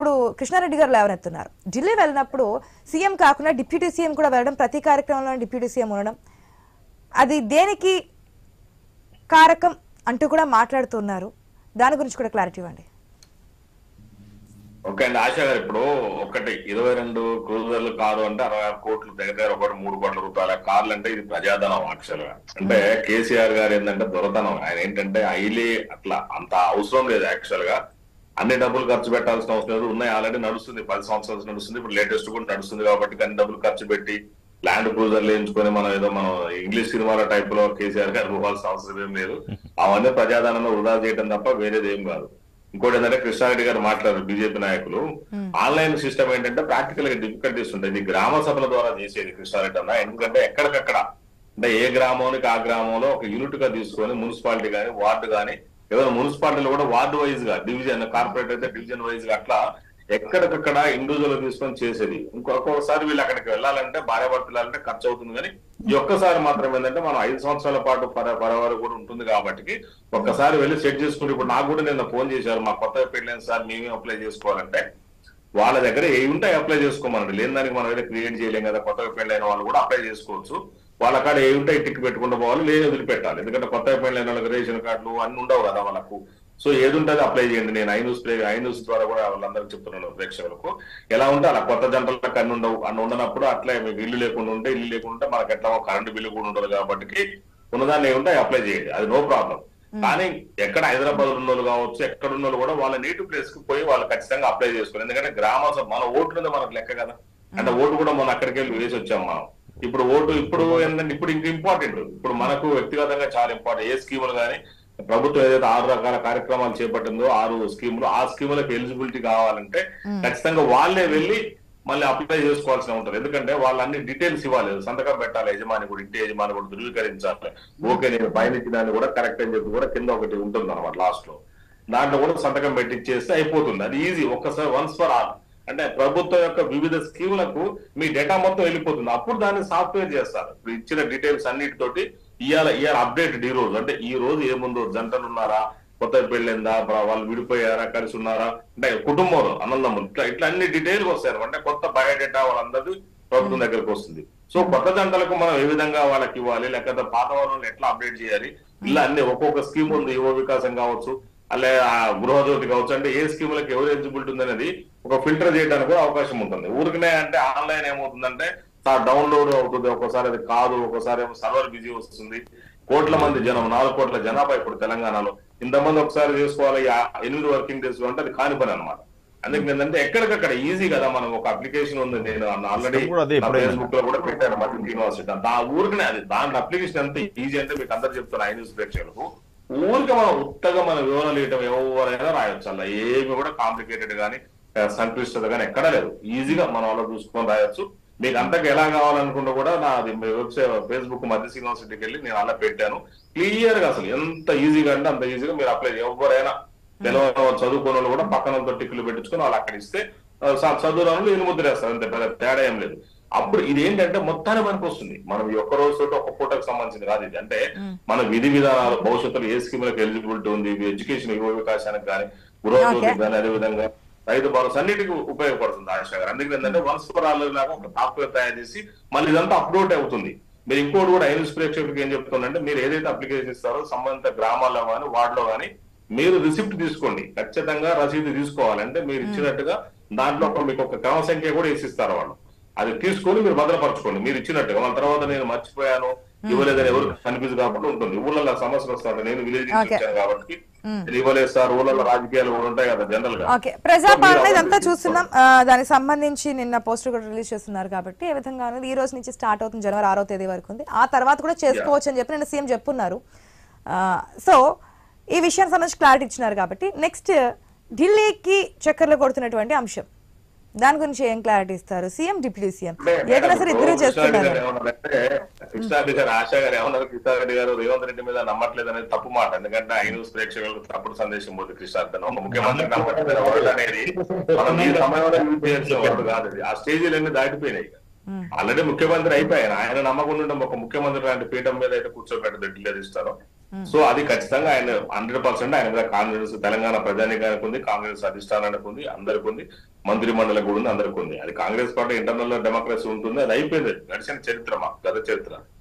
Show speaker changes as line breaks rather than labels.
ఇప్పుడు కృష్ణారెడ్డి గారు లేవనెత్తున్నారు ఢిల్లీ వెళ్ళినప్పుడు సీఎం కాకుండా డిప్యూటీ సీఎం కూడా వెళ్ళడం ప్రతి కార్యక్రమంలో డిప్యూటీ సీఎం ఉండడం అది దేనికి కారకం అంటూ కూడా మాట్లాడుతున్నారు దాని గురించి కూడా క్లారిటీ ఇవ్వండి
ఓకే అండి ఆశా గారు ఇప్పుడు ఒకటి ఇరవై రెండు క్రూజర్లు కారు అంటే అరవై ఆరు కోట్లు దగ్గర దగ్గర ఒకటి మూడు కోట్ల రూపాయల కార్లు అంటే ఇది ప్రజాధనం యాక్చువల్ గా అంటే కేసీఆర్ గారు ఏంటంటే దొరతనం ఆయన ఏంటంటే హైలీ అట్లా అంత అవసరం లేదు యాక్చువల్ గా అన్ని డబ్బులు ఖర్చు పెట్టాల్సిన అవసరం లేదు ఉన్నాయి ఆల్రెడీ నడుస్తుంది పది సంవత్సరాలు నడుస్తుంది ఇప్పుడు లేటెస్ట్ కూడా నడుస్తుంది కాబట్టి అన్ని డబ్బులు ఖర్చు పెట్టి ల్యాండ్ క్రూజర్లు వేయించుకొని మనం ఏదో మనం ఇంగ్లీష్ సినిమాల టైప్ లో కేసీఆర్ గారు పోవాల్సిన అవసరం ఏం లేదు అవన్నీ ప్రజాధనంలో వృధా చేయడం తప్ప వేరేది ఏం కాదు ఇంకోటి ఏంటంటే కృష్ణారెడ్డి గారు మాట్లాడారు బీజేపీ నాయకులు ఆన్లైన్ సిస్టమ్ ఏంటంటే ప్రాక్టికల్ గా డిఫికల్టీస్ ఉంటాయి ఇది గ్రామ సభల ద్వారా చేసేది కృష్ణారెడ్డి అన్న ఎందుకంటే ఎక్కడికక్కడ అంటే ఏ గ్రామానికి ఆ గ్రామంలో ఒక యూనిట్ గా తీసుకొని మున్సిపాలిటీ గానీ వార్డు గానీ ఏదైనా మున్సిపాలిటీలో కూడా వార్డు వైజ్ గా డివిజన్ కార్పొరేట్ అయితే డివిజన్ వైజ్ గా అట్లా ఎక్కడికక్కడ ఇండివిజువల్ తీసుకొని చేసేది ఇంకొకసారి వీళ్ళు అక్కడికి వెళ్ళాలంటే భార్య భర్తలంటే ఖర్చు అవుతుంది కానీ ఈ ఒక్కసారి మాత్రం ఏంటంటే మనం ఐదు సంవత్సరాల పాటు పర పరవరు కూడా ఉంటుంది కాబట్టి ఒక్కసారి వెళ్ళి సెట్ చేసుకుంటే ఇప్పుడు నాకు కూడా నిన్న ఫోన్ చేశారు మా కొత్త పెళ్ళైన సార్ మేమే అప్లై చేసుకోవాలంటే వాళ్ళ దగ్గర ఏ ఉంటాయి అప్లై చేసుకోమనండి లేని దానికి మనం ఏదో క్రియేట్ చేయలేం కదా కొత్తగా పెళ్ళైన వాళ్ళు కూడా అప్లై చేసుకోవచ్చు వాళ్ళ కాడ ఏ ఉంటాయి టిక్ పెట్టుకుంటూ పోవాలి లేని వదిలిపెట్టాలి ఎందుకంటే కొత్తగా పెళ్ళైన వాళ్ళకి రేషన్ కార్డులు అన్ని ఉండవు కదా వాళ్ళకు సో ఏది ఉంటుంది అప్లై చేయండి నేను ఐన్యూస్ ప్లే ఐన్యూస్ ద్వారా కూడా వాళ్ళందరికీ చెప్తున్నాను ప్రేక్షకులకు ఎలా ఉంటే అలా కొత్త జంటలకు అన్ని ఉండవు అన్ని ఉండనప్పుడు అట్లే మీకు ఇల్లు లేకుండా ఉంటే ఇల్లు లేకుండా ఉంటే మనకి ఎట్లా కరెంటు బిల్లు కూడా ఉండదు కాబట్టి ఉన్నదాన్ని ఏముంటే అప్లై చేయండి అది నో ప్రాబ్లం కానీ ఎక్కడ హైదరాబాద్ ఉన్న వాళ్ళు కావచ్చు ఎక్కడ ఉన్న వాళ్ళు కూడా వాళ్ళ నేటివ్ ప్లేస్ కి పోయి వాళ్ళు ఖచ్చితంగా అప్లై చేసుకోవాలి ఎందుకంటే గ్రామ సభ మన ఓట్లు ఉంది మనకు లెక్క కదా అంటే ఓటు కూడా మనం అక్కడికి వెళ్ళి వేసి వచ్చాం మనం ఇప్పుడు ఓటు ఇప్పుడు ఏంటంటే ఇప్పుడు ఇంక ఇంపార్టెంట్ ఇప్పుడు మనకు వ్యక్తిగతంగా చాలా ఇంపార్టెంట్ ఏ స్కీములు కానీ ప్రభుత్వం ఏదైతే ఆరు రకాల కార్యక్రమాలు చేపట్టిందో ఆరు స్కీములు ఆ స్కీములకు ఎలిజిబిలిటీ కావాలంటే ఖచ్చితంగా వాళ్ళే వెళ్ళి మళ్ళీ అప్లై చేసుకోవాల్సి ఉంటుంది ఎందుకంటే వాళ్ళు అన్ని డీటెయిల్స్ ఇవ్వాలి సంతకం పెట్టాలి యజమాని కూడా ఇంటి యజమాని కూడా ధృవీకరించాలి ఓకే నేను పైన ఇచ్చినాన్ని కూడా కరెక్ట్ అని చెప్పి కూడా కింద ఒకటి ఉంటుంది అనమాట లాస్ట్ లో దాంట్లో కూడా సంతకం పెట్టించేస్తే అయిపోతుంది అది ఈజీ ఒక్కసారి వన్స్ ఫర్ ఆల్ అంటే ప్రభుత్వం యొక్క వివిధ స్కీములకు మీ డేటా మొత్తం వెళ్ళిపోతుంది అప్పుడు దాన్ని సాఫ్ట్వేర్ చేస్తారు ఇప్పుడు ఇచ్చిన డీటెయిల్స్ అన్నిటితోటి ఇవాళ ఇవాళ అప్డేట్ ఈ రోజు అంటే ఈ రోజు ఏముందో జంటలు ఉన్నారా కొత్త పెళ్ళిందా బ- వాళ్ళు విడిపోయారా కలిసి ఉన్నారా అంటే కుటుంబంలో అన్నదమ్ములు ఇట్లా ఇట్లా అన్ని డీటెయిల్ వస్తాయి అంటే కొత్త బయోడేటా వాళ్ళందరిది ప్రభుత్వం దగ్గరకు వస్తుంది సో కొత్త జంటలకు మనం ఏ విధంగా వాళ్ళకి ఇవ్వాలి లేకపోతే పాత వాళ్ళని ఎట్లా అప్డేట్ చేయాలి ఇలా అన్ని ఒక్కొక్క స్కీమ్ ఉంది యువ వికాసం కావచ్చు అలా ఆ గృహజ్యోతి కావచ్చు అంటే ఏ స్కీములకు ఎవరు ఎలిజిబిలిటీ ఉంది అనేది ఒక ఫిల్టర్ చేయడానికి కూడా అవకాశం ఉంటుంది ఊరికనే అంటే ఆన్లైన్ ఏమవుతుందంటే డౌన్లోడ్ అవుతుంది ఒక్కోసారి అది కాదు ఒక్కోసారి ఏమో సర్వర్ బిజీ వస్తుంది కోట్ల మంది జనం నాలుగు కోట్ల జనాభా ఇప్పుడు తెలంగాణలో ఇంతమంది ఒకసారి చేసుకోవాలి ఆ ఎనిమిది వర్కింగ్ డేస్ లో అంటే అది కాని పని అనమాట అందుకే ఏంటంటే ఎక్కడికక్కడ ఈజీ కదా మనం ఒక అప్లికేషన్ ఉంది నేను ఆల్రెడీ
System కూడా అదే ఎప్పుడైనా.
ఫేస్బుక్ లో కూడా పెట్టాను మధ్య యూనివర్సిటీ ఆ ఊరికనే అది దాని అప్లికేషన్ ఎంత ఈజీ అంటే మీకు అందరు చెప్తాను ఐ న్యూస్ ప్రేక్షకులకు ఊరికే మనం ఉత్తగా మన వివరాలు ఇవ్వడం ఎవరైనా రాయొచ్చు అలా ఏమి కూడా కాంప్లికేటెడ్ గానీ ఆ, సంక్లిష్టత కానీ ఎక్కడా లేదు ఈజీగా మనం అలా చూసుకొని రాయొచ్చు మీకు అంతకు ఎలా కావాలనుకుంటే కూడా నాది వెబ్సైట్ ఫేస్బుక్ మధ్య యూనివర్సిటీకి వెళ్ళి నేను అలా పెట్టాను క్లియర్ గా అసలు ఎంత ఈజీగా అంటే అంత ఈజీగా మీరు అప్లై ఎవరైనా తెలియని వాళ్ళు చదువుకున్న వాళ్ళు కూడా పక్కన వాళ్ళతో టిక్కులు పెట్టించుకొని వాళ్ళు అక్కడ ఇస్తే ఆ, చ- చదువు రాను ఎన్ని ముద్రేస్తారు అంతే పెద్ద తేడా ఏం లేదు అప్పుడు ఇది ఏంటంటే మొత్తానికి పనికి వస్తుంది మనం ఈ ఒక్క రోజు తోటి ఒక్క పూటకు సంబంధించింది కాదు ఇది అంటే మన విధి విధానాలు భవిష్యత్తులో ఏ స్కీములకు ఎలిజిబిలిటీ ఉంది ఎడ్యుకేషన్ యువ వికాసానికి కానీ గృహోద్యోగి
Okay.
కానీ అదే విధంగా రైతు భరోసా అన్నిటికీ ఉపయోగపడుతుంది ఆశ గారు అందుకని ఏంటంటే వన్స్ ఫర్ ఆల్ లాగా ఒక సాఫ్ట్వేర్ తయారు చేసి మళ్ళీ ఇదంతా అప్లోడ్ అవుతుంది మీరు ఇంకోటి కూడా ఐన్యూస్ ప్రేక్షకులకు ఏం చెప్తుందంటే మీరు ఏదైతే అప్లికేషన్ ఇస్తారో సంబంధిత గ్రామాల్లో కానీ వార్డులో కానీ మీరు రిసిప్ట్ తీసుకోండి ఖచ్చితంగా రసీదు తీసుకోవాలి అంటే మీరు ఇచ్చినట్టుగా దాంట్లో ఒక మీకు ఒక క్రమ సంఖ్య కూడా వేసిస్తారు వాళ్ళు అది తీసుకొని మీరు భద్రపరచుకోండి మీరు ఇచ్చినట్టుగా మన తర్వాత నేను మర్చిపోయాను ఇవ్వలేదని ఎవరు కనిపించదు కాబట్టి ఉంటుంది ఊళ్ళలో సమస్యలు వస్తారు నేను విలేజ్ నుంచి
Okay.
వచ్చాను కాబట్టి ఇది ఇవ్వలేదు సార్ ఊళ్ళలో రాజకీయాలు కూడా ఉంటాయి కదా జనరల్ గా
ఓకే ప్రజాపాలన ఇదంతా చూస్తున్నాం ఆ, దానికి సంబంధించి నిన్న పోస్టర్ కూడా రిలీజ్ చేస్తున్నారు కాబట్టి ఏ విధంగా అనేది ఈ రోజు నుంచి స్టార్ట్ అవుతుంది జనవరి ఆరో తేదీ వరకు ఉంది ఆ తర్వాత కూడా చేసుకోవచ్చు అని చెప్పి నిన్న సీఎం చెప్పున్నారు సో ఈ విషయానికి సంబంధించి క్లారిటీ ఇచ్చినారు కాబట్టి నెక్స్ట్ ఢిల్లీకి చక్కర్లు కొడుతున్నటువంటి అంశం దాని గురించి ఏం క్లారిటీ ఇస్తారు సీఎం డిప్యూటీ సీఎం ఏదైనా సరే ఇద్దరు చేస్తున్నారు
ఏమన్నారంటే కృష్ణారెడ్డి గారు ఆశా గారు ఏమన్నారు కృష్ణారెడ్డి గారు రేవంత్ రెడ్డి మీద నమ్మట్లేదు అనేది తప్పు మాట ఎందుకంటే ఐ న్యూస్ ప్రేక్షకులకు తప్పుడు సందేశం పోతుంది కృష్ణారెడ్డి అని. ఒక ముఖ్యమంత్రి నమ్మట్లేదు వర్డ్ అనేది మనం ఈ సమయంలో యూజ్ చేయాల్సిన వర్డ్ కాదు అది. ఆ స్టేజీలన్నీ దాటిపోయినాయి ఇక. ఆల్రెడీ ముఖ్యమంత్రి అయిపోయాను ఆయన నమ్మకుండా ఉండడం ఒక ముఖ్యమంత్రి లాంటి పీఠం మీద అయితే కూర్చోబెట్టి ఢిల్లీ ఇస్తారో సో అది ఖచ్చితంగా ఆయన హండ్రెడ్ పర్సెంట్ ఆయన మీద కాంగ్రెస్ తెలంగాణ ప్రజానికానికి ఉంది కాంగ్రెస్ అధిష్టానానికి ఉంది అందరికి ఉంది మంత్రి మండలికి కూడా ఉంది అందరికి ఉంది అది కాంగ్రెస్ పార్టీ ఇంటర్నల్ డెమోక్రసీ ఉంటుంది అది అయిపోయింది గడిచిన చరిత్ర మా గత చరిత్ర